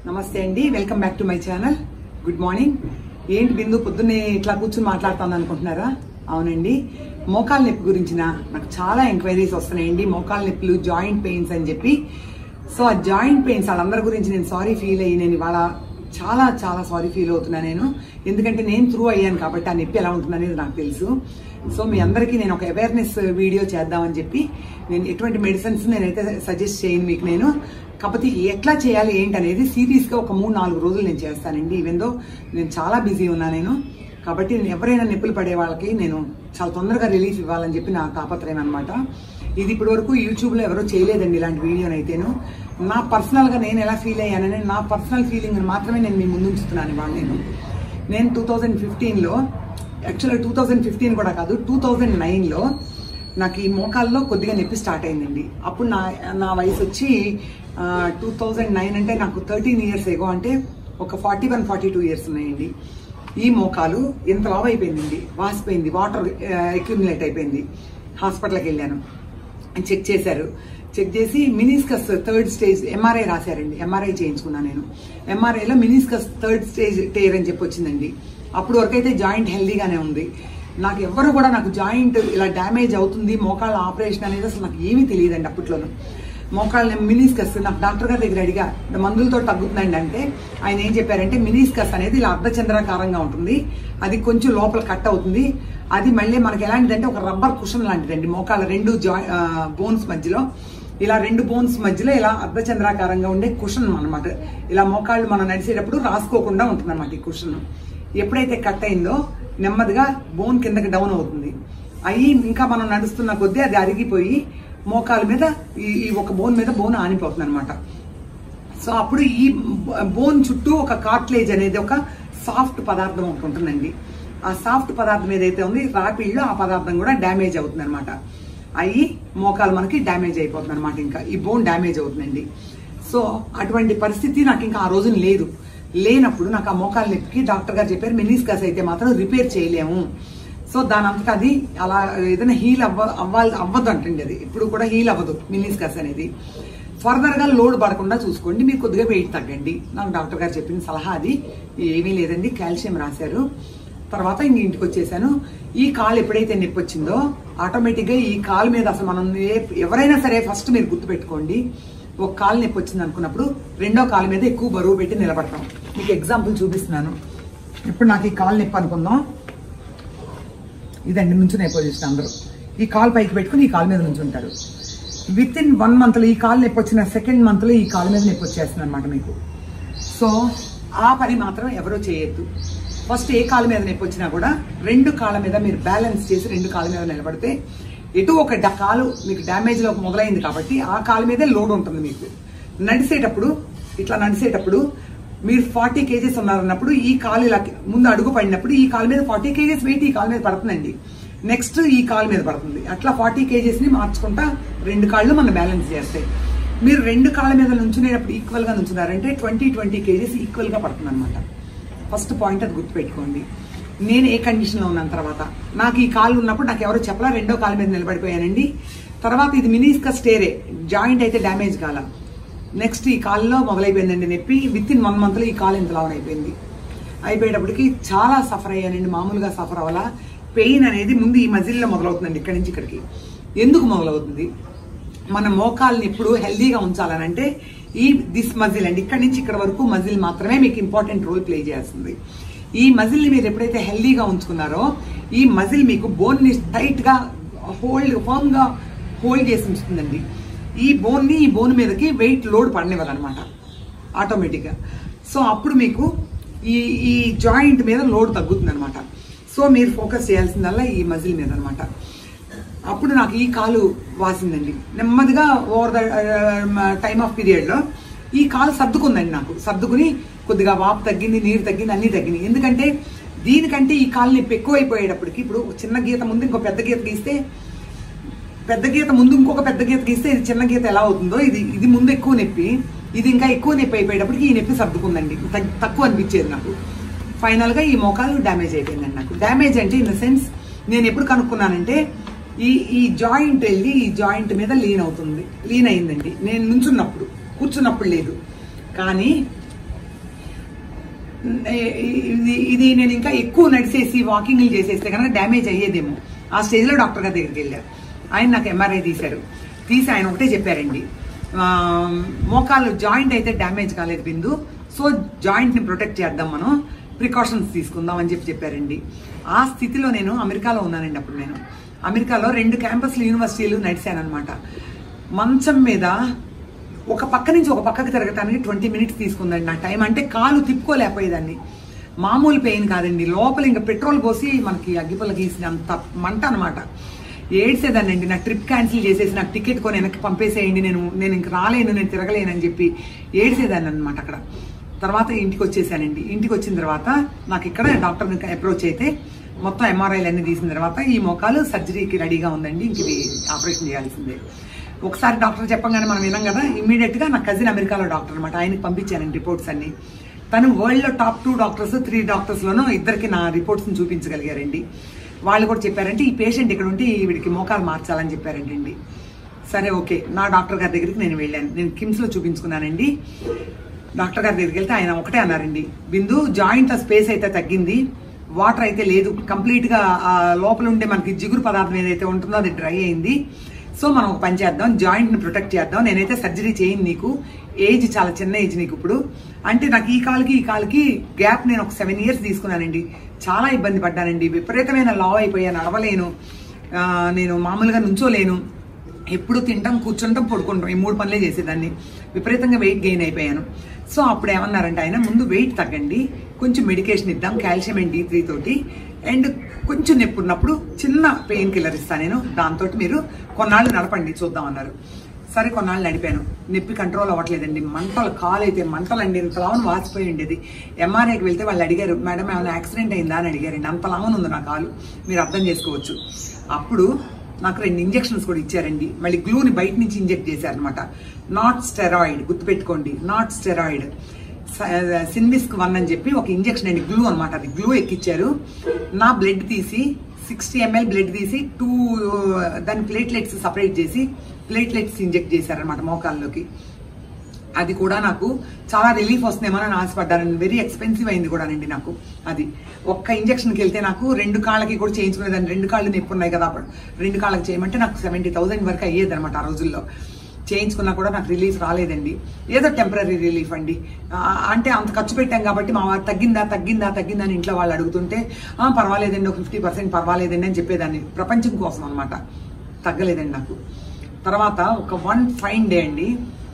నమస్తే అండి welcome back to my channel good morning ఏంటి బిందు పొద్దున్నే ఇట్లా కూర్చుని మాట్లాడుతాను అనుకుంటున్నారా అవునండి మోకాల నొప్పి గురించిన నాకు చాలా ఎంక్వైరీస్ వస్తున్నాయండి మోకాల నొప్పులు జాయింట్ పెయిన్స్ అని చెప్పి సో ఆ జాయింట్ పెయిన్స్ వాళ్ళందరి గురించి నేను సారీ ఫీల్ అయ్యి నేను ఇవాళ చాలా చాలా సారీ ఫీల్ అవుతున్నా నేను ఎందుకంటే నేను త్రూ అయ్యాను కాబట్టి ఆ నొప్పి ఎలా ఉంటుందనేది నాకు తెలుసు సో మీ అందరికీ నేను ఒక అవేర్నెస్ వీడియో చేద్దామని చెప్పి నేను ఎటువంటి మెడిసిన్స్ నేనైతే సజెస్ట్ చేయను మీకు నేను కాకపోతే ఎట్లా చేయాలి ఏంటి అనేది సీరియస్గా ఒక మూడు నాలుగు రోజులు నేను చేస్తానండి ఈవెందో నేను చాలా బిజీ ఉన్నా నేను కాబట్టి నేను ఎవరైనా నొప్పులు పడే వాళ్ళకి నేను చాలా తొందరగా రిలీఫ్ ఇవ్వాలని చెప్పి నా తాపత్రయం అనమాట ఇది ఇప్పటి వరకు యూట్యూబ్లో ఎవరో చేయలేదండి ఇలాంటి వీడియోనైతేను నా పర్సనల్గా నేను ఎలా ఫీల్ అయ్యానని నా పర్సనల్ ఫీలింగ్ మాత్రమే నేను మీ ముందు ఉంచుతున్నాను ఇవాళ నేను నేను టూ థౌజండ్ ఫిఫ్టీన్లో యాక్చువల్గా టూ థౌజండ్ ఫిఫ్టీన్ కూడా కాదు టూ థౌజండ్ నైన్లో నాకు ఈ మోకాల్లో కొద్దిగా నొప్పి స్టార్ట్ అయిందండి అప్పుడు నా నా వయసు వచ్చి టూ థౌజండ్ నైన్ అంటే నాకు థర్టీన్ ఇయర్స్ ఏగో అంటే ఒక forty one forty two years ఉన్నాయండి ఈ మోకాలు ఎంత లావ్ అయిపోయిందండి వాసిపోయింది వాటర్ అక్యుములేట్ అయిపోయింది హాస్పిటల్కి వెళ్ళాను చెక్ చేశారు చెక్ చేసి మినిస్కస్ థర్డ్ స్టేజ్ ఎంఆర్ఐ రాశారండి ఎంఆర్ఐ చేయించుకున్నాను నేను ఎంఆర్ఐలో మినిస్కస్ థర్డ్ స్టేజ్ టేర్ అని చెప్పి వచ్చిందండి అప్పుడు వరకు అయితే జాయింట్ హెల్దీగానే ఉంది నాకు ఎవరు కూడా నాకు జాయింట్ ఇలా డ్యామేజ్ అవుతుంది మోకాళ్ళ ఆపరేషన్ అనేది అసలు నాకు ఏమీ తెలియదండి అప్పట్లోను మోకాళ్ళ మినిస్కస్ నాకు డాక్టర్ గారి దగ్గర అడిగా మందులతో తగ్గుతుందండి అంటే ఆయన ఏం చెప్పారంటే మినిస్కస్ అనేది ఇలా అర్ధచంద్రాకారంగా ఉంటుంది అది కొంచెం లోపల కట్ అవుతుంది అది మళ్ళీ మనకి ఎలాంటిదంటే ఒక రబ్బర్ కుషన్ లాంటిదండి మోకాళ్ళ రెండు జాయి బోన్స్ మధ్యలో ఇలా రెండు బోన్స్ మధ్యలో ఇలా అర్ధచంద్రాకారంగా ఉండే కుషన్ అనమాట ఇలా మోకాళ్ళు మనం నడిచేటప్పుడు రాసుకోకుండా ఉంటుంది ఈ కుషన్ ఎప్పుడైతే కట్ అయిందో నెమ్మదిగా బోన్ కిందకి డౌన్ అవుతుంది అయ్యి ఇంకా మనం నడుస్తున్న కొద్దీ అది అరిగిపోయి మోకాల మీద ఈ ఈ ఒక బోన్ మీద బోన్ ఆనిపోతుంది అనమాట సో అప్పుడు ఈ బోన్ చుట్టూ ఒక కార్ట్లేజ్ అనేది ఒక సాఫ్ట్ పదార్థం ఒకటి ఉంటుందండి ఆ సాఫ్ట్ పదార్థం ఏదైతే ఉంది రాపిడ్లో ఆ పదార్థం కూడా డ్యామేజ్ అవుతుంది అనమాట అయ్యి మోకాలు మనకి డ్యామేజ్ అయిపోతుంది అనమాట ఇంకా ఈ బోన్ డ్యామేజ్ అవుతుందండి సో అటువంటి పరిస్థితి నాకు ఇంకా ఆ రోజున లేదు లేనప్పుడు నాకు ఆ మోకాలు నొప్పికి డాక్టర్ గారు చెప్పారు మెనిస్కస్ అయితే మాత్రం రిపేర్ చేయలేము సో దాని అంతటా అది అలా ఏదైనా హీల్ అవ్వ అవ్వాలి అవ్వదు అంటండి అది ఇప్పుడు కూడా హీల్ అవ్వదు మినిస్కస్ అనేది ఫర్దర్ గా లోడ్ పడకుండా చూసుకోండి మీరు కొద్దిగా వెయిట్ తగ్గండి నాకు డాక్టర్ గారు చెప్పిన సలహా అది ఏమీ లేదండి కాల్షియం రాశారు తర్వాత ఇంక ఇంటికి వచ్చేసాను ఈ కాలు ఎప్పుడైతే నొప్పి వచ్చిందో ఆటోమేటిక్ గా ఈ కాలు మీద అసలు మనం ఏ- ఎవరైనా సరే ఫస్ట్ మీరు గుర్తుపెట్టుకోండి ఒక కాలు నొప్పి వచ్చింది అనుకున్నప్పుడు రెండో కాలు మీద ఎక్కువ బరువు పెట్టి నిలబడతాం మీకు ఎగ్జాంపుల్ చూపిస్తున్నాను ఇప్పుడు నాకు ఈ కాలు నొప్పి అనుకుందాం ఇదండి నుంచునే పొజిషన్ అందరూ ఈ కాలు పైకి పెట్టుకుని ఈ కాలు మీద నుంచుంటారు విత్ ఇన్ వన్ మంత్లో ఈ కాలు నొప్పి వచ్చిన సెకండ్ మంత్లో ఈ కాలు మీద నొప్పి వచ్చేస్తుంది అనమాట మీకు సో ఆ పని మాత్రం ఎవరో చేయొద్దు ఫస్ట్ ఏ కాలు మీద నొప్పి వచ్చినా కూడా రెండు కాళ్ళ మీద మీరు బ్యాలెన్స్ చేసి రెండు కాళ్ళ మీద నిలబడితే ఎటు ఒక డ- కాలు మీకు డ్యామేజ్ లో మొదలైంది కాబట్టి ఆ కాలు మీదే లోడ్ ఉంటుంది మీకు నడిచేటప్పుడు ఇట్లా నడిచేటప్పుడు మీరు ఫార్టీ కేజెస్ ఉన్నారన్నప్పుడు ఈ కాలు ఇలా ముందు అడుగు పడినప్పుడు ఈ కాలు మీద ఫార్టీ కేజెస్ వెయిట్ ఈ కాలు మీద పడుతుందండి నెక్స్ట్ ఈ కాలు మీద పడుతుంది అట్లా ఫార్టీ కేజెస్ ని మార్చుకుంటా రెండు కాళ్ళు మనం బ్యాలెన్స్ చేస్తాయి మీరు రెండు కాళ్ళ మీద నుంచునేటప్పుడు ఈక్వల్ గా నుంచున్నారంటే ట్వంటీ ట్వంటీ కేజీస్ ఈక్వల్ గా పడుతుంది అనమాట ఫస్ట్ పాయింట్ అది గుర్తుపెట్టుకోండి నేను ఏ కండిషన్ లో ఉన్నాను తర్వాత నాకు ఈ కాలు ఉన్నప్పుడు నాకు ఎవరో చెప్పలా రెండో కాలు మీద నిలబడిపోయానండి తర్వాత ఇది మినీస్క స్టేరే జాయింట్ అయితే డ్యామేజ్ కాల నెక్స్ట్ ఈ కాల్లో మొదలైపోయిందండి నొప్పి విత్ ఇన్ వన్ మంత్ లో ఈ కాలు ఇంత లావన్ అయిపోయింది అయిపోయేటప్పటికి చాలా సఫర్ అయ్యానండి మామూలుగా సఫర్ అవ్వాలా పెయిన్ అనేది ముందు ఈ మజిల్లో మొదలవుతుందండి ఇక్కడి నుంచి ఇక్కడికి ఎందుకు మొదలవుతుంది మన మోకాల్ని ఎప్పుడు హెల్దీగా ఉంచాలనంటే ఈ దిస్ మజిల్ అండి ఇక్కడి నుంచి ఇక్కడ వరకు మజిల్ మాత్రమే మీకు ఇంపార్టెంట్ రోల్ ప్లే చేస్తుంది ఈ మజిల్ని మీరు ఎప్పుడైతే హెల్దీగా ఉంచుకున్నారో ఈ మజిల్ మీకు బోన్ని టైట్ గా హోల్డ్ ఫర్మ్ గా హోల్డ్ చేసి ఉంచుతుందండి ఈ బోన్ ని ఈ బోన్ మీదకి వెయిట్ లోడ్ పడనివ్వదనమాట ఆటోమేటిక్ గా సో అప్పుడు మీకు ఈ ఈ జాయింట్ మీద లోడ్ తగ్గుతుంది అనమాట సో మీరు ఫోకస్ చేయాల్సిందల్లా ఈ మజిల్ మీద అనమాట అప్పుడు నాకు ఈ కాలు వాసిందండి నెమ్మదిగా over the time of period లో ఈ కాలు సర్దుకుందండి నాకు సర్దుకుని కొద్దిగా వాపు తగ్గింది నీరు తగ్గింది అన్ని తగ్గినాయి ఎందుకంటే దీనికంటే ఈ కాలు నొప్పి ఎక్కువైపోయేటప్పటికి ఇప్పుడు ఒక చిన్న గీత ముందు ఇంకో పెద్ద గీత గీస్తే పెద్ద గీత ముందు ఇంకొక పెద్ద గీత గీస్తే ఇది చిన్న గీత ఎలా అవుతుందో ఇది ఇది ముందు ఎక్కువ నొప్పి ఇది ఇంకా ఎక్కువ నొప్పి అయిపోయేటప్పటికి ఈ నొప్పి సర్దుకుందండి తగ్- తక్కువ అనిపించేది నాకు ఫైనల్ గా ఈ మోకాలు డ్యామేజ్ అయిపోయిందండి నాకు డ్యామేజ్ అంటే ఇన్ ద సెన్స్ నేను ఎప్పుడు కనుక్కున్నానంటే ఈ ఈ జాయింట్ వెళ్ళి ఈ జాయింట్ మీద లీన్ అవుతుంది లీన్ అయిందండి నేను నుంచున్నప్పుడు కూర్చున్నప్పుడు లేదు కానీ ఇది ఇది నేను ఇంకా ఎక్కువ నడిచేసి వాకింగ్లు చేసేస్తే కనుక డ్యామేజ్ అయ్యేదేమో ఆ స్టేజ్లో డాక్టర్ గారి దగ్గరికి వెళ్ళారు ఆయన నాకు ఎంఆర్ఐ తీశారు తీసి ఆయన ఒకటే చెప్పారండి ఆ, మోకాలు జాయింట్ అయితే డ్యామేజ్ కాలేదు బిందు సో జాయింట్ని ప్రొటెక్ట్ చేద్దాం మనం ప్రికాషన్స్ తీసుకుందాం అని చెప్పి చెప్పారండి ఆ స్థితిలో నేను అమెరికాలో ఉన్నానండి అప్పుడు నేను అమెరికాలో రెండు క్యాంపస్లు యూనివర్సిటీలు నడిచాను అనమాట మంచం మీద ఒక పక్క నుంచి ఒక పక్కకి తిరగటానికి ట్వంటీ మినిట్స్ తీసుకుందండి నా టైం అంటే కాలు తిప్పుకోలేకపోయేదాన్ని మామూలు పెయిన్ కాదండి లోపల ఇంకా పెట్రోల్ పోసి మనకి అగ్గిపుల్ల గీసినంత మంట అనమాట ఏడ్చేదానండి నా ట్రిప్ క్యాన్సిల్ చేసేసి నాకు టికెట్ కొని వెనక్కి పంపేసేయండి నేను నేను ఇంక రాలేను నేను తిరగలేను అని చెప్పి ఏడ్చేదాన్ని అనమాట అక్కడ తర్వాత ఇంటికి వచ్చేసానండి ఇంటికి వచ్చిన తర్వాత నాకు ఇక్కడ డాక్టర్ని అప్రోచ్ అయితే మొత్తం ఎంఆర్ఐలు అన్ని తీసిన తర్వాత ఈ మోకాలు సర్జరీకి రెడీగా ఉందండి ఇంక ఇది ఆపరేషన్ చేయాల్సిందే ఒకసారి డాక్టర్ చెప్పగానే మనం విన్నాం కదా ఇమీడియట్ గా నా కజిన్ అమెరికాలో డాక్టర్ అనమాట ఆయనకి పంపించానండి రిపోర్ట్స్ అన్ని తను వరల్డ్ లో top two doctors three doctors లోనూ ఇద్దరికి నా రిపోర్ట్స్ ని చూపించగలిగారండి వాళ్ళు కూడా చెప్పారంటే ఈ పేషెంట్ ఇక్కడ ఉంటే వీడికి మోకాలు మార్చాలని చెప్పారంటండి సరే ఓకే నా డాక్టర్ గారి దగ్గరికి నేను వెళ్ళాను నేను కిమ్స్ లో చూపించుకున్నానండి డాక్టర్ గారి దగ్గరికి వెళ్తే ఆయన ఒకటే అన్నారండి బిందు జాయింట్ స్పేస్ అయితే తగ్గింది వాటర్ అయితే లేదు కంప్లీట్ గా ఆ లోపల ఉండే మనకి జిగురు పదార్థం ఏదైతే ఉంటుందో అది డ్రై అయింది సో మనం ఒక పని చేద్దాం జాయింట్ ని ప్రొటెక్ట్ చేద్దాం నేనైతే సర్జరీ చేయను నీకు ఏజ్ చాలా చిన్న ఏజ్ నీకు ఇప్పుడు అంటే నాకు ఈ కాలుకి ఈ కాలుకి గ్యాప్ నేను ఒక సెవెన్ ఇయర్స్ తీసుకున్నానండి చాలా ఇబ్బంది పడ్డానండి విపరీతమైన లావ్ అయిపోయాను నడవలేను ఆ, నేను మామూలుగా నుంచోలేను ఎప్పుడు తింటాం కూర్చుంటాం పడుకుంటాం ఈ మూడు పనులే చేసేదాన్ని విపరీతంగా వెయిట్ గెయిన్ అయిపోయాను సో అప్పుడు ఏమన్నారంటే ఆయన ముందు వెయిట్ తగ్గండి కొంచెం మెడికేషన్ ఇద్దాం కాల్షియం అండ్ డి త్రీ తోటి అండ్ కొంచెం నొప్పి ఉన్నప్పుడు చిన్న పెయిన్ కిల్లర్ ఇస్తాను నేను దాంతో మీరు కొన్నాళ్ళు నడపండి చూద్దాం అన్నారు సరే కొన్నాళ్ళు నడిపాను నొప్పి కంట్రోల్ అవ్వట్లేదండి మంటలు కాలు అయితే మంటలండి ఇంత లావును వాచిపోయి ఉండేది ఎంఆర్ఐకి వెళ్తే వాళ్ళు అడిగారు మేడం ఏమైనా యాక్సిడెంట్ అయిందా అని అడిగారండి అంత లావును ఉంది నా కాలు మీరు అర్థం చేసుకోవచ్చు అప్పుడు నాకు రెండు ఇంజెక్షన్స్ కూడా ఇచ్చారండి మళ్ళీ గ్లూని బయట నుంచి ఇంజెక్ట్ చేశారనమాట నాట్ స్టెరాయిడ్ గుర్తుపెట్టుకోండి నాట్ స్టెరాయిడ్ సిన్మిస్క్ వన్ అని చెప్పి ఒక ఇంజెక్షన్ అండి గ్లూ అనమాట అది గ్లూ ఎక్కిచ్చారు నా బ్లడ్ తీసి సిక్స్టీ ఎంఎల్ బ్లడ్ తీసి టూ దాని ప్లేట్లెట్స్ సపరేట్ చేసి ప్లేట్లెట్స్ ఇంజెక్ట్ చేశారనమాట మోకాల్లోకి అది కూడా నాకు చాలా రిలీఫ్ వస్తుందేమో అని ఆశపడ్డాను వెరీ ఎక్స్పెన్సివ్ అయింది కూడానండి నాకు అది ఒక్క ఇంజక్షన్కి వెళ్తే నాకు రెండు కాళ్ళకి కూడా చేయించుకునేదాన్ని రెండు కాళ్ళు నొప్పి ఉన్నాయి కదా అప్పుడు రెండు కాళ్ళకి చేయమంటే నాకు సెవెంటీ థౌసండ్ వరకు అయ్యేది అనమాట ఆ రోజుల్లో చేయించుకున్నా కూడా నాకు రిలీఫ్ రాలేదండి ఏదో టెంపరీ రిలీఫ్ అండి ఆ, అంటే అంత ఖర్చు పెట్టాం కాబట్టి మా వారు తగ్గిందా తగ్గిందా తగ్గిందా అని ఇంట్లో వాళ్ళు అడుగుతుంటే "ఆ, పర్వాలేదండి ఒక ఫిఫ్టీ పర్సెంట్ పర్వాలేదండి అని చెప్పేదాన్ని ప్రపంచం కోసం అనమాట తగ్గలేదండి నాకు తర్వాత ఒక వన్ ఫైన్ డే అండి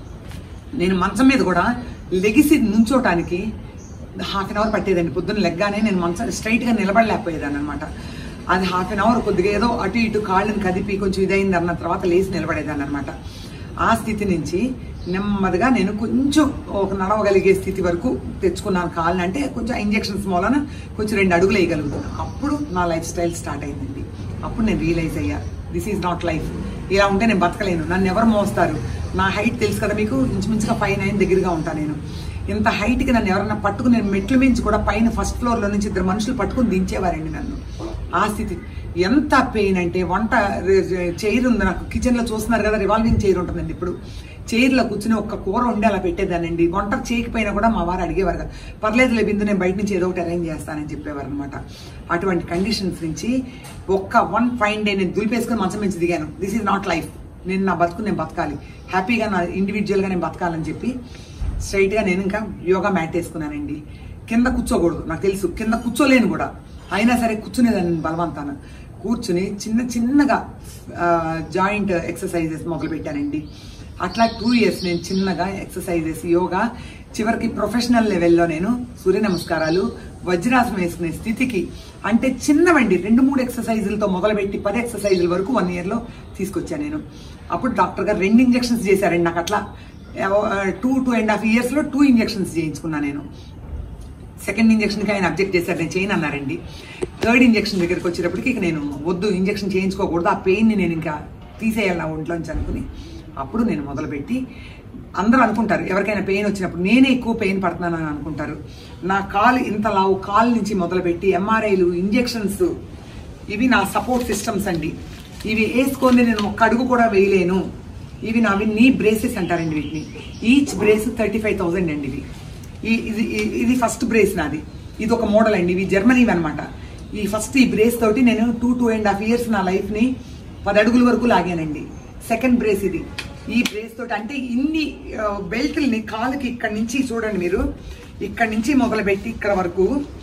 నేను మంచం మీద కూడా లెగిసి నుంచోటానికి హాఫ్ అన్ అవర్ పట్టేదండి పొద్దున్న లెగ్గానే నేను మంచం స్ట్రైట్ గా నిలబడలేకపోయేదాన్ని అనమాట అది హాఫ్ అన్ అవర్ కొద్దిగా ఏదో అటు ఇటు కాళ్ళని కదిపి కొంచెం ఇదైంది అన్న తర్వాత లేచి నిలబడేదాన్ని అనమాట ఆ స్థితి నుంచి నెమ్మదిగా నేను కొంచెం ఒక నడవగలిగే స్థితి వరకు తెచ్చుకున్నాను కాళ్ళని అంటే కొంచెం ఇంజెక్షన్స్ మూలన కొంచెం రెండు అడుగులు వేయగలుగుతాను అప్పుడు నా లైఫ్ స్టైల్ స్టార్ట్ అయిందండి అప్పుడు నేను రియలైజ్ అయ్యా దిస్ ఈజ్ నాట్ లైఫ్ ఇలా ఉంటే నేను బతకలేను నన్ను ఎవరు మోస్తారు నా హైట్ తెలుసు కదా మీకు ఇంచుమించుగా ఫైవ్ నైన్ దగ్గరగా ఉంటాను నేను ఇంత హైట్కి నన్ను ఎవరైనా పట్టుకుని నేను మెట్లు మించి కూడా పైన ఫస్ట్ ఫ్లోర్లో నుంచి ఇద్దరు మనుషులు పట్టుకుని దించేవారండి నన్ను ఆ స్థితి ఎంత పెయిన్ అంటే వంట చైర్ ఉంది నాకు కిచెన్లో చూస్తున్నారు కదా రివాల్వింగ్ చైర్ ఉంటుందండి ఇప్పుడు చైర్లో కూర్చుని ఒక్క కూర ఉండి అలా పెట్టేదానండి వంట చేయకపోయినా కూడా మా వారు అడిగేవారు కదా పర్లేదు బిందు నేను బయట నుంచి ఏదో ఒకటి అరేంజ్ చేస్తానని చెప్పేవారు అనమాట అటువంటి కండిషన్స్ నుంచి ఒక్క వన్ ఫైన్ డే నేను దులిపేసుకుని మంచం నుంచి దిగాను దిస్ ఈజ్ నాట్ లైఫ్ నేను నా బతుకు నేను బతకాలి హ్యాపీగా నా ఇండివిజువల్గా నేను బతకాలని చెప్పి స్ట్రైట్గా నేను ఇంకా యోగా మ్యాట్ వేసుకున్నానండి కింద కూర్చోకూడదు నాకు తెలుసు కింద కూర్చోలేను కూడా అయినా సరే కూర్చునేదాన్ని నేను బలవంతాన కూర్చుని చిన్న చిన్నగా జాయింట్ ఎక్సర్సైజెస్ మొదలు పెట్టానండి అట్లా టూ ఇయర్స్ నేను చిన్నగా ఎక్సర్సైజెస్ యోగా చివరికి ప్రొఫెషనల్ లెవెల్లో నేను సూర్య నమస్కారాలు వజ్రాసనం వేసుకునే స్థితికి అంటే చిన్నవండి రెండు మూడు ఎక్సర్సైజులతో మొదలుపెట్టి పది ఎక్సర్సైజుల వరకు వన్ ఇయర్లో తీసుకొచ్చాను నేను అప్పుడు డాక్టర్ గారు రెండు ఇంజెక్షన్స్ చేశారండి నాకు అట్లా టూ టూ అండ్ హాఫ్ ఇయర్స్లో టూ ఇంజెక్షన్స్ చేయించుకున్నా నేను సెకండ్ ఇంజక్షన్కి ఆయన అబ్జెక్ట్ చేశారు నేను చేయను అన్నారండి థర్డ్ ఇంజక్షన్ దగ్గరికి వచ్చేటప్పటికి ఇక నేను వద్దు ఇంజక్షన్ చేయించుకోకూడదు ఆ పెయిన్ని నేను ఇంకా తీసేయాలి నా ఒంట్లోంచి అనుకుని అప్పుడు నేను మొదలుపెట్టి అందరూ అనుకుంటారు ఎవరికైనా పెయిన్ వచ్చినప్పుడు నేనే ఎక్కువ పెయిన్ పడుతున్నానని అనుకుంటారు నా కాలు ఇంత లావు కాలు నుంచి మొదలుపెట్టి ఎంఆర్ఐలు ఇంజెక్షన్స్ ఇవి నా సపోర్ట్ సిస్టమ్స్ అండి ఇవి వేసుకొని నేను ఒక్క అడుగు కూడా వేయలేను ఇవి నావి నీ బ్రేసెస్ అంటారండి వీటిని each brace thirty five thousand అండి ఇవి ఈ- ఇది ఈ- ఇది ఫస్ట్ బ్రేస్ నాది ఇది ఒక మోడల్ అండి ఇవి జర్మనీ అనమాట ఈ ఫస్ట్ ఈ బ్రేస్ తోటి నేను two two and half years నా లైఫ్ ని పది అడుగుల వరకు లాగానండి సెకండ్ బ్రేస్ ఇది ఈ బ్రేస్ తోటి అంటే ఇన్ని బెల్ట్ని కాలుకి ఇక్కడ నుంచి చూడండి మీరు ఇక్కడ నుంచి మొదలుపెట్టి ఇక్కడ వరకు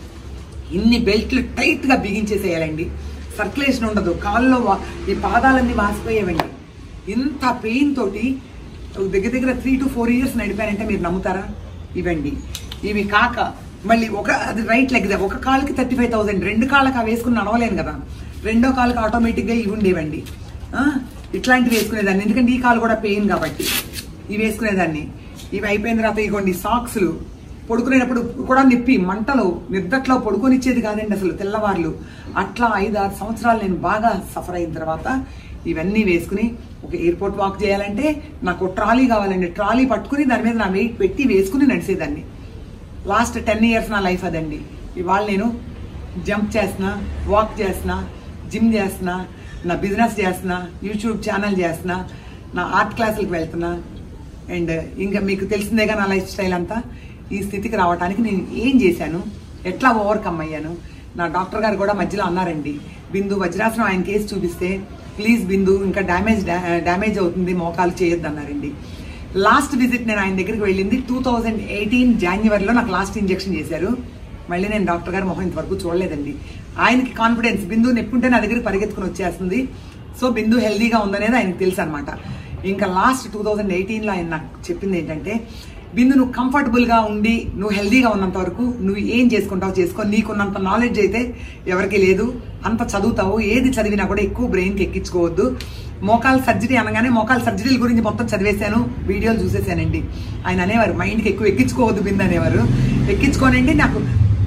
ఇన్ని బెల్ట్లు టైట్ గా బిగించేసేయాలండి సర్క్యులేషన్ ఉండదు కాళ్ళలో వా- ఈ పాదాలన్నీ వాసిపోయేవండి ఇంత పెయిన్ తోటి దగ్గర దగ్గర త్రీ టు ఫోర్ ఇయర్స్ నడిపానంటే మీరు నమ్ముతారా ఇవండి ఇవి కాక మళ్ళీ ఒక అది రైట్ లెగ్ ఒక కాలుకి థర్టీ ఫైవ్ థౌసండ్ రెండు కాళ్ళకి అవి వేసుకుని నడవలేను కదా రెండో కాలుకి ఆటోమేటిక్గా ఇవి ఉండేవండి ఆ, ఇట్లాంటివి వేసుకునేదాన్ని ఎందుకంటే ఈ కాలు కూడా పెయిన్ కాబట్టి ఇవి వేసుకునేదాన్ని ఇవి అయిపోయిన తర్వాత ఇగోండి సాక్స్లు పడుకునేటప్పుడు కూడా నొప్పి మంటలు నిద్దట్లో పడుకొనిచ్చేది కాదండి అసలు తెల్లవార్లు అట్లా ఐదు ఆరు సంవత్సరాలు నేను బాగా సఫర్ అయిన తర్వాత ఇవన్నీ వేసుకుని ఒక ఎయిర్పోర్ట్ వాక్ చేయాలంటే నాకు ట్రాలీ కావాలండి ట్రాలీ పట్టుకుని దాని మీద నా వెయిట్ పెట్టి వేసుకుని నడిచేదాన్ని లాస్ట్ టెన్ ఇయర్స్ నా లైఫ్ అదండి ఇవాళ నేను జంప్ చేస్తున్నా వాక్ చేస్తున్నా జిమ్ చేస్తున్నా నా బిజినెస్ చేస్తున్నా యూట్యూబ్ ఛానల్ చేస్తున్నా నా ఆర్ట్ క్లాసులకు వెళ్తున్నా అండ్ ఇంకా మీకు తెలిసిందేగా నా లైఫ్ స్టైల్ అంతా ఈ స్థితికి రావడానికి నేను ఏం చేశాను ఎట్లా ఓవర్కమ్ అయ్యాను నా డాక్టర్ గారు కూడా మధ్యలో అన్నారండి బిందు వజ్రాసనం ఆయన కేసు చూపిస్తే ప్లీజ్ బిందు ఇంకా డ్యామేజ్ డ్యామేజ్ అవుతుంది మోకాలు చేయొద్దు అన్నారండి లాస్ట్ విజిట్ నేను ఆయన దగ్గరికి వెళ్ళింది టూ థౌజండ్ ఎయిటీన్ జనవరిలో నాకు లాస్ట్ ఇంజెక్షన్ చేశారు మళ్ళీ నేను డాక్టర్ గారు మొహం ఇంతవరకు చూడలేదండి ఆయనకి కాన్ఫిడెన్స్ బిందు నొప్పుంటే నా దగ్గర పరిగెత్తుకుని వచ్చేస్తుంది సో బిందు హెల్దీగా ఉందనేది ఆయనకు తెలుసు అనమాట ఇంకా లాస్ట్ టూ థౌజండ్ ఎయిటీన్లో ఆయన నాకు చెప్పింది ఏంటంటే బిందు నువ్వు కంఫర్టబుల్గా ఉండి నువ్వు హెల్దీగా ఉన్నంత వరకు నువ్వు ఏం చేసుకుంటావు చేసుకో నీకున్నంత నాలెడ్జ్ అయితే ఎవరికి లేదు అంత చదువుతావు ఏది చదివినా కూడా ఎక్కువ బ్రెయిన్కి ఎక్కించుకోవద్దు మోకాల్ సర్జరీ అనగానే మోకాల్ సర్జరీల గురించి మొత్తం చదివేశాను వీడియోలు చూసేసానండి ఆయన అనేవారు మైండ్కి ఎక్కువ ఎక్కించుకోవద్దు బిందు అనేవారు ఎక్కించుకోనండి నాకు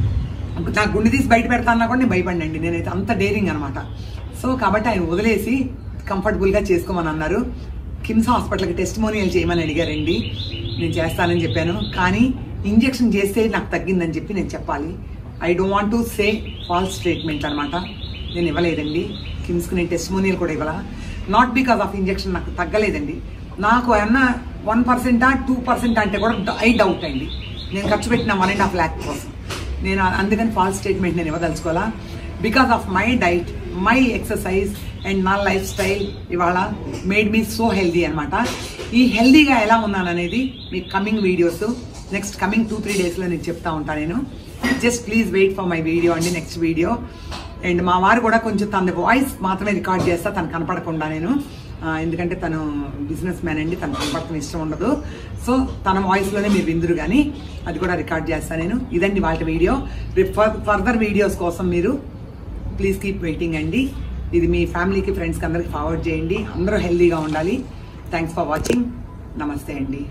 నా గుండె తీసి బయట పెడతా అన్నా కూడా నేను భయపడినండి నేనైతే అంత డేరింగ్ అనమాట సో కాబట్టి ఆయన వదిలేసి కంఫర్టబుల్గా చేసుకోమని అన్నారు కిమ్స్ హాస్పిటల్కి టెస్టిమోనియల్ చేయమని అడిగారండి నేను చేస్తానని చెప్పాను కానీ ఇంజెక్షన్ చేస్తే నాకు తగ్గిందని చెప్పి నేను చెప్పాలి I don't want to say false treatment అనమాట నేను ఇవ్వలేదండి కిమ్స్కి నేను టెస్టిమోనియల్ కూడా ఇవ్వాల నాట్ బికాస్ ఆఫ్ ఇంజెక్షన్ నాకు తగ్గలేదండి నాకు ఏమన్నా వన్ పర్సెంటా టూ పర్సెంట్ అంటే కూడా ఐ డౌట్ అండి నేను ఖర్చు పెట్టిన వన్ అండ్ హాఫ్ ల్యాక్ కోసం నేను అందుకని ఫాల్స్ స్టేట్మెంట్ నేను ఇవ్వదలుచుకోవాలా because of my diet my exercise and నా లైఫ్ స్టైల్ ఇవాళ మేడ్ మీ సో హెల్దీ అనమాట ఈ హెల్దీగా ఎలా ఉన్నాను అనేది మీకు coming videos next coming two three డేస్లో నేను చెప్తా ఉంటాను నేను just please wait for my video అండి నెక్స్ట్ వీడియో అండ్ మా వారు కూడా కొంచెం తన వాయిస్ మాత్రమే రికార్డ్ చేస్తా తను కనపడకుండా నేను ఆ, ఎందుకంటే తను బిజినెస్ మ్యాన్ అండి తను కనపడటం ఇష్టం ఉండదు సో తన వాయిస్లోనే మీరు విందురు కానీ అది కూడా రికార్డ్ చేస్తాను నేను ఇదండి వాళ్ళ వీడియో ఫర్దర్ వీడియోస్ కోసం మీరు ప్లీజ్ కీప్ వెయిటింగ్ అండి ఇది మీ ఫ్యామిలీకి ఫ్రెండ్స్కి అందరికి ఫార్వర్డ్ చేయండి అందరూ హెల్దీగా ఉండాలి థ్యాంక్స్ ఫర్ వాచింగ్ నమస్తే అండి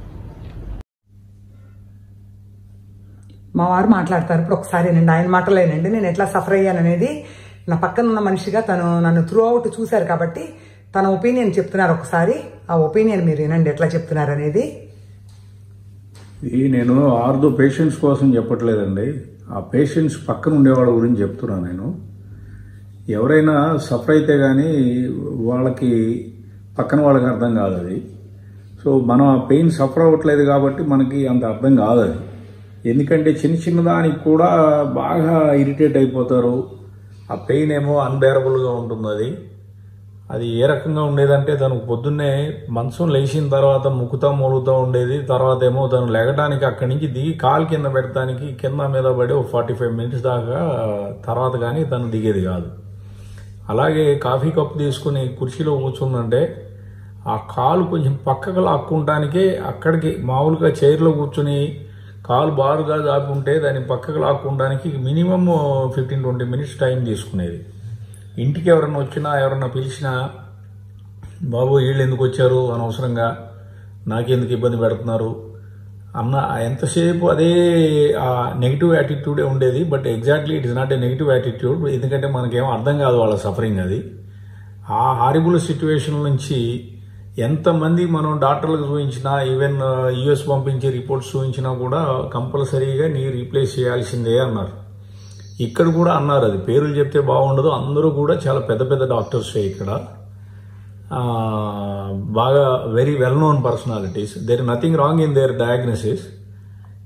మా వారు మాట్లాడతారు ఇప్పుడు ఒకసారేనండి ఆయన మాటలేనండి నేను ఎట్లా సఫర్ అయ్యాను అనేది నా పక్కన ఉన్న మనిషిగా తను నన్ను త్రూ అవుట్ చూశారు కాబట్టి తన ఒపీనియన్ చెప్తున్నారు ఒకసారి ఆ ఒపీనియన్ మీరు వినండి ఎట్లా చెప్తున్నారు అనేది ఇది నేను ఆర్దో పేషెంట్స్ కోసం చెప్పట్లేదండి ఆ పేషెంట్స్ పక్కన ఉండేవాళ్ళ గురించి చెప్తున్నాను నేను ఎవరైనా సఫర్ అయితే కానీ వాళ్ళకి పక్కన వాళ్ళకి అర్థం కాదు అది సో మనం ఆ పెయిన్ సఫర్ అవ్వట్లేదు కాబట్టి మనకి అంత అర్థం కాదు అది ఎందుకంటే చిన్న చిన్న దానికి కూడా బాగా ఇరిటేట్ అయిపోతారు ఆ పెయిన్ ఏమో అన్బేరబుల్గా ఉంటుంది అది అది ఏ రకంగా ఉండేదంటే తను పొద్దున్నే మంచం లేచిన తర్వాత ముక్కుతా మూలుగుతూ ఉండేది తర్వాత ఏమో తను లెగడానికి అక్కడి నుంచి దిగి కాలు కింద పెడతానికి కింద మీద పడి ఒక ఫార్టీ ఫైవ్ మినిట్స్ దాకా తర్వాత కానీ తను దిగేది కాదు అలాగే కాఫీ కప్ తీసుకుని కుర్చీలో కూర్చుందంటే ఆ కాలు కొంచెం పక్కకు లాక్కుంటానికే అక్కడికి మామూలుగా చైర్లో కూర్చుని కాలు బారుగా దాపుంటే దాన్ని పక్కకు లాక్కుంటానికి minimum fifteen twenty minutes time తీసుకునేది ఇంటికి ఎవరన్నా వచ్చినా ఎవరన్నా పిలిచినా బాబు వీళ్ళు ఎందుకు వచ్చారు అనవసరంగా నాకెందుకు ఇబ్బంది పెడుతున్నారు అన్న ఎంతసేపు అదే ఆ నెగిటివ్ యాటిట్యూడే ఉండేది but exactly it is not a negative attitude ఎందుకంటే మనకేమో అర్థం కాదు వాళ్ళ సఫరింగ్ అది ఆ హారిబుల్ సిచ్యువేషన్ నుంచి ఎంతమంది మనం డాక్టర్లకు చూపించినా ఈవెన్ యుఎస్ పంపించే రిపోర్ట్స్ చూపించినా కూడా కంపల్సరీగా నీ రీప్లేస్ చేయాల్సిందే అన్నారు ఇక్కడ కూడా అన్నారు అది పేర్లు చెప్తే బాగుండదు అందరూ కూడా చాలా పెద్ద పెద్ద డాక్టర్స్ ఇక్కడ ఆ, బాగా very well known personalities there nothing wrong in their diagnosis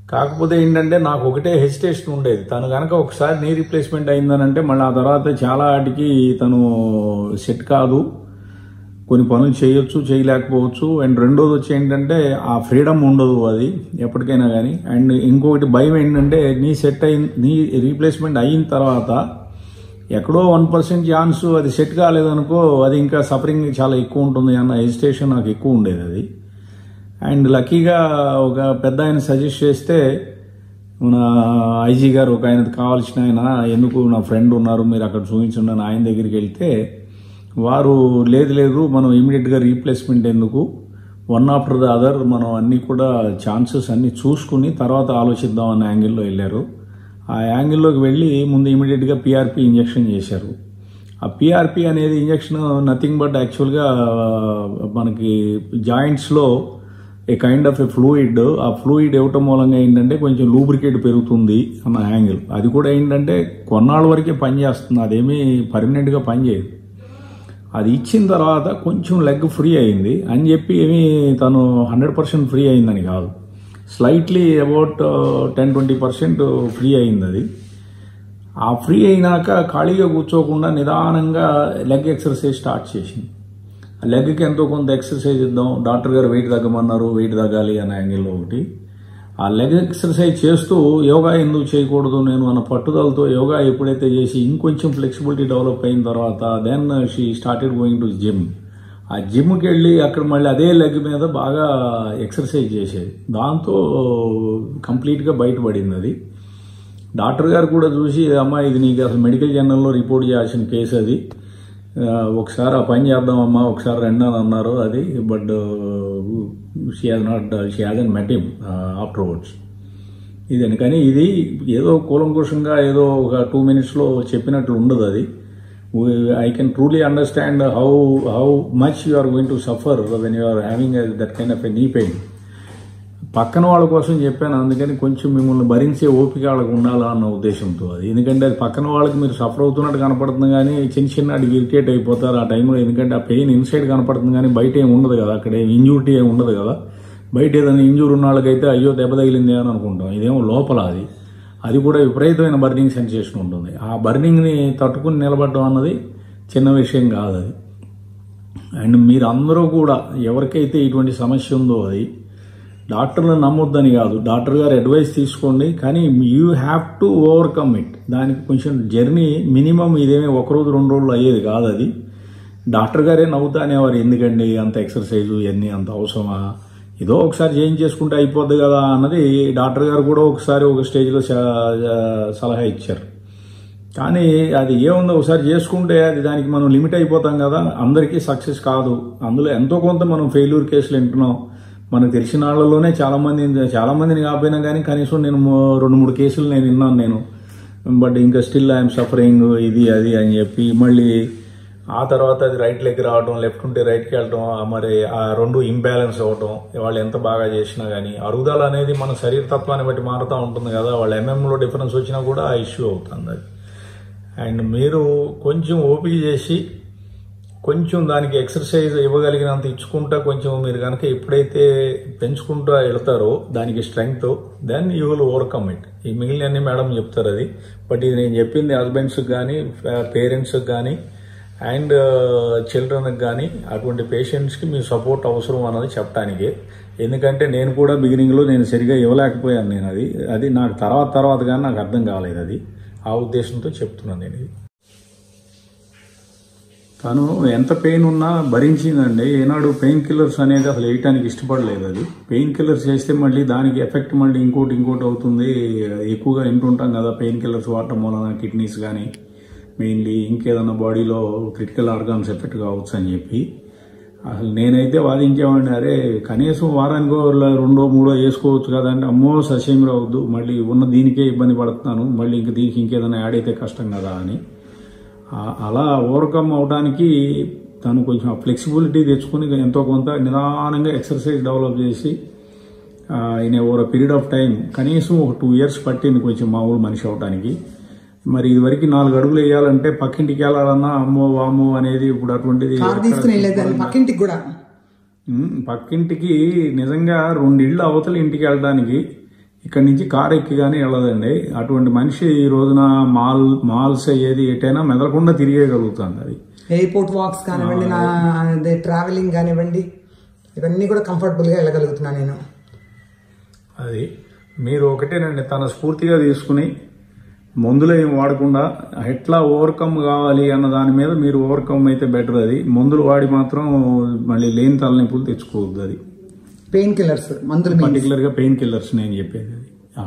కాకపోతే ఏంటంటే నాకు ఒకటే హెసిటేషన్ ఉండేది తను కనుక ఒకసారి నీ రీప్లేస్మెంట్ అయిందనంటే మళ్ళీ ఆ తర్వాత చాలా వాటికి తను సెట్ కాదు కొన్ని పనులు చేయొచ్చు చేయలేకపోవచ్చు అండ్ రెండోది వచ్చి ఏంటంటే ఆ ఫ్రీడమ్ ఉండదు అది ఎప్పటికైనా కానీ అండ్ ఇంకొకటి భయం ఏంటంటే నీ సెట్ అయిన నీ రీప్లేస్మెంట్ అయిన తర్వాత ఎక్కడో వన్ పర్సెంట్ ఛాన్స్ అది సెట్ కాలేదనుకో అది ఇంకా సఫరింగ్ చాలా ఎక్కువ ఉంటుంది అన్న హెజిటేషన్ నాకు ఎక్కువ ఉండేది అది అండ్ లక్కీగా ఒక పెద్ద ఆయన సజెస్ట్ చేస్తే మన ఐజీ గారు ఒక ఆయన కావాల్సిన ఆయన ఎందుకు నా ఫ్రెండ్ ఉన్నారు మీరు అక్కడ చూపించండి అని ఆయన దగ్గరికి వెళ్తే వారు లేదు లేదు మనం ఇమీడియట్గా రీప్లేస్మెంట్ ఎందుకు వన్ ఆఫ్టర్ ద అదర్ మనం అన్నీ కూడా ఛాన్సెస్ అన్నీ చూసుకుని తర్వాత ఆలోచిద్దాం అన్న యాంగిల్లో వెళ్ళారు ఆ యాంగిల్లోకి వెళ్ళి ముందు ఇమీడియట్గా పిఆర్పి ఇంజెక్షన్ చేశారు ఆ పిఆర్పి అనేది ఇంజెక్షన్ నథింగ్ బట్ యాక్చువల్గా మనకి జాయింట్స్లో a kind of a fluid ఆ ఫ్లూయిడ్ ఇవ్వటం మూలంగా ఏంటంటే కొంచెం లూబ్రికేట్ పెరుగుతుంది అన్న యాంగిల్ అది కూడా ఏంటంటే కొన్నాళ్ళ వరకే పనిచేస్తుంది అదేమీ పర్మనెంట్గా పనిచేయదు అది ఇచ్చిన తర్వాత కొంచెం లెగ్ ఫ్రీ అయింది అని చెప్పి ఏమీ తను హండ్రెడ్ పర్సెంట్ ఫ్రీ అయిందని కాదు slightly about ten twenty percent free అయింది అది ఆ ఫ్రీ అయినాక ఖాళీగా కూర్చోకుండా నిదానంగా లెగ్ ఎక్సర్సైజ్ స్టార్ట్ చేసింది ఆ లెగ్కి ఎంతో కొంత ఎక్సర్సైజ్ ఇద్దాం డాక్టర్ గారు వెయిట్ తగ్గమన్నారు వెయిట్ తగ్గాలి అనే యాంగిల్లో ఒకటి ఆ లెగ్ ఎక్సర్సైజ్ చేస్తూ యోగా ఎందుకు చేయకూడదు నేను అన్న పట్టుదలతో యోగా ఎప్పుడైతే చేసి ఇంకొంచెం ఫ్లెక్సిబిలిటీ డెవలప్ అయిన తర్వాత then she started going to gym ఆ జిమ్కి వెళ్ళి అక్కడ మళ్ళీ అదే లెగ్ మీద బాగా ఎక్సర్సైజ్ చేసేది దాంతో కంప్లీట్గా బయటపడింది అది డాక్టర్ గారు కూడా చూసి అమ్మా ఇది నీకు అసలు మెడికల్ జర్నల్లో రిపోర్ట్ చేయాల్సిన కేసు అది ఆ, ఒకసారి ఆ పని చేద్దామమ్మా ఒకసారి రండి అని అన్నారు అది but she has not she hasn't met him afterwards ఇదని కానీ ఇది ఏదో కూలంకుషంగా ఏదో ఒక టూ మినిట్స్లో చెప్పినట్లు ఉండదు అది I can truly understand how how much you are going to suffer when you are having that kind of a knee pain పక్కన వాళ్ళ కోసం చెప్పాను అందుకని కొంచెం మిమ్మల్ని భరించే ఓపిక వాళ్ళకి ఉండాలా అన్న ఉద్దేశంతో అది ఎందుకంటే అది పక్కన వాళ్ళకి మీరు సఫర్ అవుతున్నట్టు కనపడుతుంది కానీ చిన్న చిన్న అడిగి ఇరిటేట్ అయిపోతారు ఆ టైంలో ఎందుకంటే ఆ పెయిన్ ఇన్సైడ్ కనపడుతుంది కానీ బయట ఏమి ఉండదు కదా అక్కడ ఇంజూరిటీ ఏమి ఉండదు కదా బయట ఏదైనా ఇంజూర్ ఉన్న వాళ్ళకైతే అయ్యో దెబ్బ తగిలింది అని అనుకుంటాం ఇదేమో లోపల అది అది కూడా విపరీతమైన బర్నింగ్ సెన్సేషన్ ఉంటుంది ఆ బర్నింగ్ని తట్టుకుని నిలబడడం అన్నది చిన్న విషయం కాదు అది అండ్ మీరు అందరూ కూడా ఎవరికైతే ఇటువంటి సమస్య ఉందో అది డాక్టర్లు నమ్మొద్దని కాదు డాక్టర్ గారు అడ్వైస్ తీసుకోండి కానీ you have to overcome it దానికి కొంచెం జర్నీ మినిమం ఇదేమీ ఒక రోజు రెండు రోజులు అయ్యేది కాదు అది డాక్టర్ గారే నవ్వుతా అనేవారు ఎందుకండి అంత ఎక్సర్సైజ్ ఇవన్నీ అంత అవసరమా ఏదో ఒకసారి చేంజ్ చేసుకుంటే అయిపోద్ది కదా అన్నది డాక్టర్ గారు కూడా ఒకసారి ఒక స్టేజ్లో స- సలహా ఇచ్చారు కానీ అది ఏముందో ఒకసారి చేసుకుంటే అది దానికి మనం లిమిట్ అయిపోతాం కదా అందరికీ సక్సెస్ కాదు అందులో ఎంతో కొంత మనం ఫెయిల్యూర్ కేసులు వింటున్నాం మనకు తెలిసిన వాళ్ళలోనే చాలా మంది చాలా మందిని కాకపోయినా కానీ కనీసం నేను మూ- రెండు మూడు కేసులు నేను విన్నాను నేను బట్ ఇంకా స్టిల్ ఐఎమ్ సఫరింగ్ ఇది అది అని చెప్పి మళ్ళీ ఆ తర్వాత అది రైట్ లెగ్ రావడం లెఫ్ట్ ఉంటే రైట్కి వెళ్ళడం ఆ మరి ఆ రెండు ఇంబ్యాలెన్స్ అవ్వడం వాళ్ళు ఎంత బాగా చేసినా కానీ అరుగుదల అనేది మన శరీర తత్వాన్ని బట్టి మారుతూ ఉంటుంది కదా వాళ్ళ ఎంఎంలో డిఫరెన్స్ వచ్చినా కూడా ఆ ఇష్యూ అవుతుంది అది అండ్ మీరు కొంచెం ఓపిక చేసి కొంచెం దానికి ఎక్సర్సైజ్ ఇవ్వగలిగినంత ఇచ్చుకుంటా కొంచెం మీరు కనుక ఎప్పుడైతే పెంచుకుంటా వెళ్తారో దానికి strength then you will overcome it ఈ మిగిలిన మేడం చెప్తారు అది బట్ ఇది నేను చెప్పింది హస్బెండ్స్కి కానీ పేరెంట్స్కి కానీ అండ్ చిల్డ్రన్కి కానీ అటువంటి పేషెంట్స్కి మీ సపోర్ట్ అవసరం అన్నది చెప్పడానికి ఎందుకంటే నేను కూడా బిగినింగ్లో నేను సరిగా ఇవ్వలేకపోయాను నేను అది అది నాకు తర్వాత తర్వాత కానీ నాకు అర్థం కాలేదు అది ఆ ఉద్దేశంతో చెప్తున్నాను నేను ఇది తను ఎంత పెయిన్ ఉన్నా భరించిందండి ఏనాడు పెయిన్ కిల్లర్స్ అనేది అసలు వేయటానికి ఇష్టపడలేదు అది పెయిన్ కిల్లర్స్ చేస్తే మళ్ళీ దానికి ఎఫెక్ట్ మళ్ళీ ఇంకోటి ఇంకోటి అవుతుంది ఎక్కువగా వింటుంటాం కదా పెయిన్ కిల్లర్స్ వాడటం వలన కిడ్నీస్ కానీ మెయిన్లీ ఇంకేదన్నా బాడీలో క్రిటికల్ ఆర్గాన్స్ ఎఫెక్ట్ కావచ్చు అని చెప్పి అసలు నేనైతే వాదించేవాడిని అరే కనీసం వారానికో ల- రెండో మూడో వేసుకోవచ్చు కదా అంటే అమ్మో ససేమి రావద్దు మళ్ళీ ఉన్న దీనికే ఇబ్బంది పడుతున్నాను మళ్ళీ ఇంక దీనికి ఇంకేదైనా యాడ్ అయితే కష్టం కదా అని ఆ- అలా ఓవర్కమ్ అవడానికి తను కొంచెం ఫ్లెక్సిబిలిటీ తెచ్చుకుని ఎంతో కొంత నిదానంగా ఎక్సర్సైజ్ డెవలప్ చేసి in over period of time కనీసం ఒక టూ ఇయర్స్ పట్టింది కొంచెం మామూలు మనిషి అవడానికి మరి ఇదివరకు నాలుగు అడుగులు వేయాలంటే పక్కింటికి వెళ్ళాలన్నా అమ్మో వామో అనేది ఇప్పుడు అటువంటిది కారు తీసుకుని వెళ్ళేదాన్ని పక్కింటికి కూడా ఉమ్, పక్కింటికి నిజంగా రెండు ఇళ్ళు అవతల ఇంటికి వెళ్ళడానికి ఇక్కడి నుంచి కారు ఎక్కి కానీ వెళ్ళదండి అటువంటి మనిషి ఈ రోజున మాల్ మాల్స్ అయ్యేది ఎటైనా మెదలకుండా తిరిగేయగలుగుతుంది అది ఎయిర్పోర్ట్ వాక్స్ కానివ్వండి నా అదే ట్రావెలింగ్ కానివ్వండి ఇవన్నీ కూడా కంఫర్టబుల్గా వెళ్ళగలుగుతున్నాను నేను అది మీరు ఒకటేనండి తన స్ఫూర్తిగా తీసుకుని మందులు ఏం వాడకుండా ఎట్లా ఓవర్కమ్ కావాలి అన్న దాని మీద మీరు ఓవర్కమ్ అయితే బెటర్ అది మందులు వాడి మాత్రం మళ్ళీ లేని తలనొప్పులు తెచ్చుకోవద్దు అది పెయిన్ కిల్లర్స్ మందులు పర్టికులర్ గా పెయిన్ కిల్లర్స్ నేను చెప్పేది అది ఆ.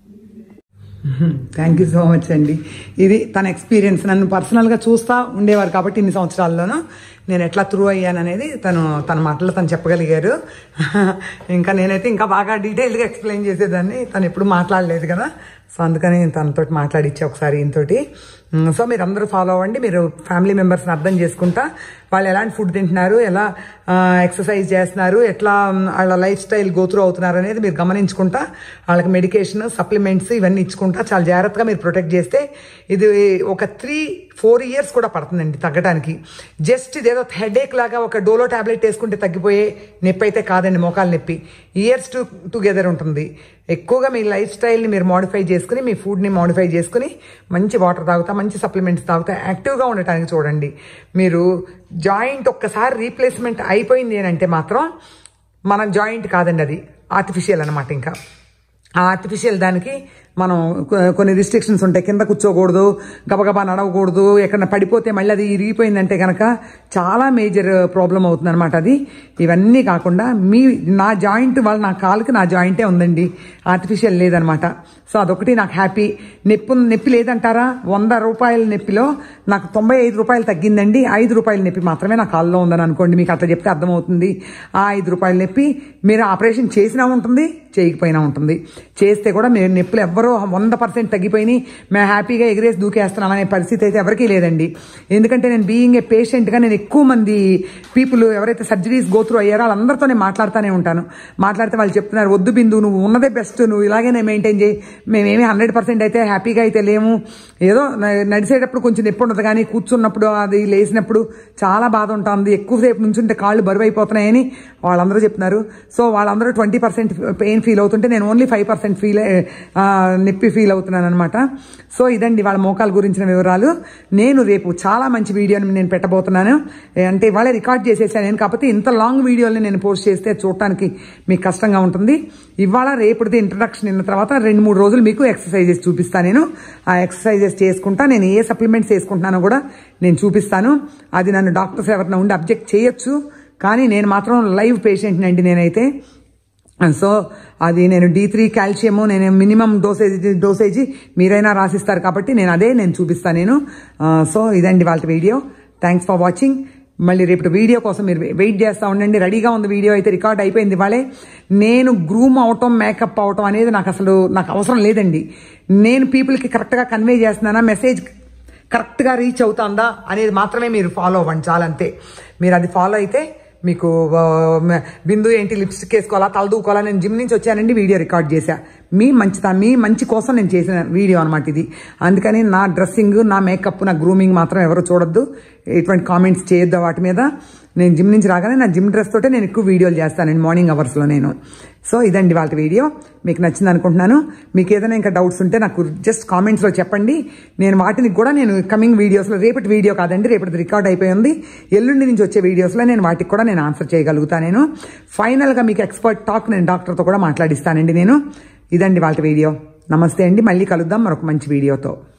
థ్యాంక్ యూ సో మచ్ అండి ఇది తన ఎక్స్పీరియన్స్ నన్ను పర్సనల్గా చూస్తా ఉండేవారు కాబట్టి ఇన్ని సంవత్సరాల్లోనూ నేను ఎట్లా త్రూ అయ్యాను అనేది తను తన మాటల్లో తను చెప్పగలిగారు ఇంకా నేనైతే ఇంకా బాగా డీటెయిల్గా ఎక్స్ప్లెయిన్ చేసేదాన్ని తను ఎప్పుడు మాట్లాడలేదు కదా సో అందుకని తనతో మాట్లాడిచ్చా ఒకసారి ఈయనతోటి ఉమ్, సో మీరు అందరూ ఫాలో అవ్వండి మీరు ఫ్యామిలీ మెంబర్స్ని అర్థం చేసుకుంటా వాళ్ళు ఎలాంటి ఫుడ్ తింటున్నారు ఎలా ఎక్సర్సైజ్ చేస్తున్నారు ఎట్లా ఉమ్, వాళ్ళ లైఫ్ స్టైల్ గోత్రూ అవుతున్నారు అనేది మీరు గమనించుకుంటా వాళ్ళకి మెడికేషన్ సప్లిమెంట్స్ ఇవన్నీ ఇచ్చుకుంటా చాలా జాగ్రత్తగా మీరు ప్రొటెక్ట్ చేస్తే ఇది ఒక త్రీ ఫోర్ ఇయర్స్ కూడా పడుతుందండి తగ్గడానికి జస్ట్ ఇదేదో హెడేక్ లాగా ఒక డోలో టాబ్లెట్ వేసుకుంటే తగ్గిపోయే నొప్పి అయితే కాదండి మోకాలు నొప్పి ఇయర్స్ టు టుగెదర్ ఉంటుంది ఎక్కువగా మీ లైఫ్ స్టైల్ని మీరు మోడిఫై చేసుకుని మీ ఫుడ్ని మోడిఫై చేసుకుని మంచి వాటర్ తాగుతా మంచి సప్లిమెంట్స్ తాగుతా యాక్టివ్గా ఉండటానికి చూడండి మీరు జాయింట్ ఒక్కసారి రీప్లేస్మెంట్ అయిపోయింది అని అంటే మాత్రం మన జాయింట్ కాదండి అది ఆర్టిఫిషియల్ అనమాట ఇంకా ఆ ఆర్టిఫిషియల్ దానికి మనం కొ- కొన్ని రిస్ట్రిక్షన్స్ ఉంటాయి కింద కూర్చోకూడదు గబగబా నడవకూడదు ఎక్కడ పడిపోతే మళ్ళీ అది ఇరిగిపోయిందంటే కనుక చాలా మేజర్ ప్రాబ్లం అవుతుంది అనమాట అది ఇవన్నీ కాకుండా మీ నా జాయింట్ వాళ్ళ నా కాలుకి నా జాయింటే ఉందండి ఆర్టిఫిషియల్ లేదనమాట సో అదొకటి నాకు హ్యాపీ నొప్పి నొప్పి లేదంటారా వంద రూపాయల నొప్పిలో నాకు తొంభై ఐదు రూపాయలు తగ్గిందండి ఐదు రూపాయల నొప్పి మాత్రమే నా కాల్లో ఉందని అనుకోండి మీకు అట్లా చెప్తే అర్థమవుతుంది ఆ ఐదు రూపాయల నొప్పి మీరు ఆపరేషన్ చేసినా ఉంటుంది చేయకపోయినా ఉంటుంది చేస్తే కూడా మీరు నొప్పులు ఎవ్వరూ వంద పర్సెంట్ తగ్గిపోయినాయి మేము హ్యాపీగా ఎగిరేసి దూకేస్తున్నాం అనే పరిస్థితి అయితే ఎవరికీ లేదండి ఎందుకంటే నేను బీయింగ్ ఏ పేషెంట్గా నేను ఎక్కువ మంది పీపుల్ ఎవరైతే సర్జరీస్ గోత్రు అయ్యారో వాళ్ళందరితో నేను మాట్లాడుతూనే ఉంటాను మాట్లాడితే వాళ్ళు చెప్తున్నారు వద్దు బిందు నువ్వు ఉన్నదే బెస్ట్ నువ్వు ఇలాగే నేను మెయింటైన్ చేయి మేమేమి హండ్రెడ్ పర్సెంట్ అయితే హ్యాపీగా అయితే లేము ఏదో న- నడిచేటప్పుడు కొంచెం నొప్పి ఉండదు కానీ కూర్చున్నప్పుడు అది లేచినప్పుడు చాలా బాధ ఉంటుంది ఎక్కువసేపు నుంచుంటే కాళ్ళు బరువు అయిపోతున్నాయని వాళ్ళందరూ చెప్తున్నారు సో వాళ్ళందరూ ట్వంటీ పర్సెంట్ పెయిన్ ఫీల్ అవుతుంటే నేను ఓన్లీ ఫైవ్ పర్సెంట్ ఫీల్ నొప్పి ఫీల్ అవుతున్నాను అనమాట సో ఇదండి వాళ్ళ మోకాల గురించిన వివరాలు నేను రేపు చాలా మంచి వీడియోని నేను పెట్టబోతున్నాను ఏ అంటే ఇవాళ రికార్డ్ చేసేసాను నేను కాకపోతే ఇంత లాంగ్ వీడియోని నేను పోస్ట్ చేస్తే చూడటానికి మీకు కష్టంగా ఉంటుంది ఇవాళ రేపటిది ఇంట్రడక్షన్ అయిన తర్వాత రెండు మూడు రోజులు మీకు ఎక్సర్సైజెస్ చూపిస్తాను నేను ఆ ఎక్సర్సైజెస్ చేసుకుంటా నేను ఏ సప్లిమెంట్స్ వేసుకుంటున్నానో కూడా నేను చూపిస్తాను అది నన్ను డాక్టర్స్ ఎవరైనా ఉండి అబ్జెక్ట్ చేయొచ్చు కానీ నేను మాత్రం లైవ్ పేషెంట్ని అండి నేనైతే సో అది నేను డి త్రీ కాల్షియము నేను మినిమం డోసేజ్ డోసేజీ మీరైనా రాసిస్తారు కాబట్టి నేను అదే నేను చూపిస్తాను నేను ఆ, సో ఇదండి వాళ్ళ వీడియో థ్యాంక్స్ ఫర్ వాచింగ్ మళ్ళీ రేపు వీడియో కోసం మీరు వెయిట్ చేస్తూ ఉండండి రెడీగా ఉంది వీడియో అయితే రికార్డ్ అయిపోయింది ఇవాళే నేను గ్రూమ్ అవటం మేకప్ అవటం అనేది నాకు అసలు నాకు అవసరం లేదండి నేను పీపుల్కి కరెక్ట్గా కన్వే చేస్తున్నానా మెసేజ్ కరెక్ట్గా రీచ్ అవుతుందా అనేది మాత్రమే మీరు ఫాలో అవ్వండి చాలంతే మీరు అది ఫాలో అయితే మీకు ఆ, మ- బిందు ఏంటి లిప్స్టిక్ వేసుకోవాలా తల దూకోవాలా నేను జిమ్ నుంచి వచ్చానండి వీడియో రికార్డ్ చేశా మీ మంచిత మీ మంచి కోసం నేను చేసిన వీడియో అనమాట ఇది అందుకని నా డ్రెస్సింగ్ నా మేకప్ నా గ్రూమింగ్ మాత్రం ఎవరు చూడొద్దు ఎటువంటి కామెంట్స్ చేయొద్దు వాటి మీద నేను జిమ్ నుంచి రాగానే నా జిమ్ డ్రెస్ తోటే నేను ఎక్కువ వీడియోలు చేస్తాను మార్నింగ్ అవర్స్లో నేను సో ఇదండి వాళ్ళ వీడియో మీకు నచ్చింది అనుకుంటున్నాను మీకు ఏదైనా ఇంకా డౌట్స్ ఉంటే నాకు జస్ట్ కామెంట్స్లో చెప్పండి నేను వాటిని కూడా నేను కమింగ్ వీడియోస్లో రేపటి వీడియో కాదండి రేపటి రికార్డ్ అయిపోయింది ఎల్లుండి నుంచి వచ్చే వీడియోస్లో నేను వాటికి కూడా నేను ఆన్సర్ చేయగలుగుతాను నేను ఫైనల్గా మీకు ఎక్స్పర్ట్ టాక్ నేను డాక్టర్తో కూడా మాట్లాడిస్తానండి నేను ఇదండి వాళ్ళ వీడియో నమస్తే అండి మళ్ళీ కలుద్దాం మరొక మంచి వీడియోతో